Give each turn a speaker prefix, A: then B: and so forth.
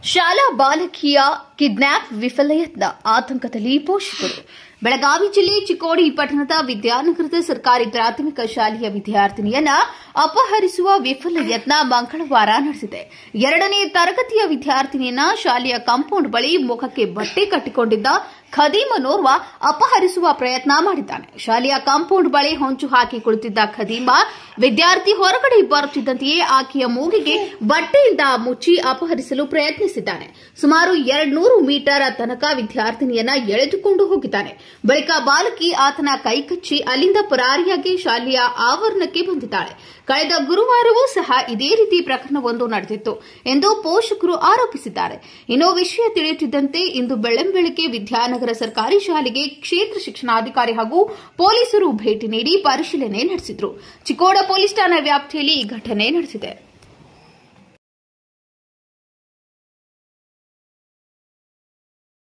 A: ಶಾಲಾ ಬಾಲಕಿಯ ಕಿಡ್ನಾಪ್ ವಿಫಲ ಯತ್ನ ಆತಂಕದಲ್ಲಿ ಪೋಷಕರು ಬೆಳಗಾವಿ ಜಿಲ್ಲೆ ಚಿಕ್ಕೋಡಿ ಪಟ್ಟಣದ ವಿದ್ಯಾನಗರದ ಸರ್ಕಾರಿ ಪ್ರಾಥಮಿಕ ಶಾಲೆಯ ವಿದ್ಯಾರ್ಥಿನಿಯನ್ನ ಅಪಹರಿಸುವ ವಿಫಲ ಯತ್ನ ಮಂಗಳವಾರ ನಡೆಸಿದೆ ಎರಡನೇ ತರಗತಿಯ ವಿದ್ಯಾರ್ಥಿನಿಯನ್ನ ಶಾಲೆಯ ಕಾಂಪೌಂಡ್ ಬಳಿ ಮುಖಕ್ಕೆ ಬಟ್ಟೆ ಕಟ್ಟಿಕೊಂಡಿದ್ದ ಖದೀಮನೋರ್ವ ಅಪಹರಿಸುವ ಪ್ರಯತ್ನ ಮಾಡಿದ್ದಾನೆ ಶಾಲೆಯ ಕಾಂಪೌಂಡ್ ಬಳಿ ಹೊಂಚು ಹಾಕಿ ಕುಳಿತಿದ್ದ ಖದೀಮ ವಿದ್ಯಾರ್ಥಿ ಹೊರಗಡೆ ಬರುತ್ತಿದ್ದಂತೆಯೇ ಆಕೆಯ ಮೂಗಿಗೆ ಬಟ್ಟೆಯಿಂದ ಮುಚ್ಚಿ ಅಪಹರಿಸಲು ಪ್ರಯತ್ನಿಸಿದ್ದಾನೆ ಸುಮಾರು ಎರಡ್ನೂರು ಮೀಟರ್ ತನಕ ವಿದ್ಯಾರ್ಥಿನಿಯನ್ನ ಎಳೆದುಕೊಂಡು ಹೋಗಿದ್ದಾನೆ ಬಳಿಕ ಬಾಲಕಿ ಆತನ ಕೈಕಚ್ಚಿ ಅಲ್ಲಿಂದ ಪರಾರಿಯಾಗಿ ಶಾಲೆಯ ಆವರಣಕ್ಕೆ ಬಂದಿದ್ದಾಳೆ ಕಳೆದ ಗುರುವಾರವೂ ಸಹ ಇದೇ ರೀತಿ ಪ್ರಕರಣವೊಂದು ನಡೆದಿತ್ತು ಎಂದು ಪೋಷಕರು ಆರೋಪಿಸಿದ್ದಾರೆ ಇನ್ನು ವಿಷಯ ತಿಳಿಯುತ್ತಿದ್ದಂತೆ ಇಂದು ಬೆಳ್ಳಂಬೆಳಗ್ಗೆ ವಿದ್ಯಾನಗರ ಸರ್ಕಾರಿ ಶಾಲೆಗೆ ಕ್ಷೇತ್ರ ಶಿಕ್ಷಣಾಧಿಕಾರಿ ಹಾಗೂ ಪೊಲೀಸರು ಭೇಟಿ ನೀಡಿ ಪರಿಶೀಲನೆ ನಡೆಸಿದ್ರು ಚಿಕ್ಕೋಡ ಪೊಲೀಸ್ ಠಾಣಾ ವ್ಯಾಪ್ತಿಯಲ್ಲಿ ಈ ಘಟನೆ ನಡೆದಿದೆ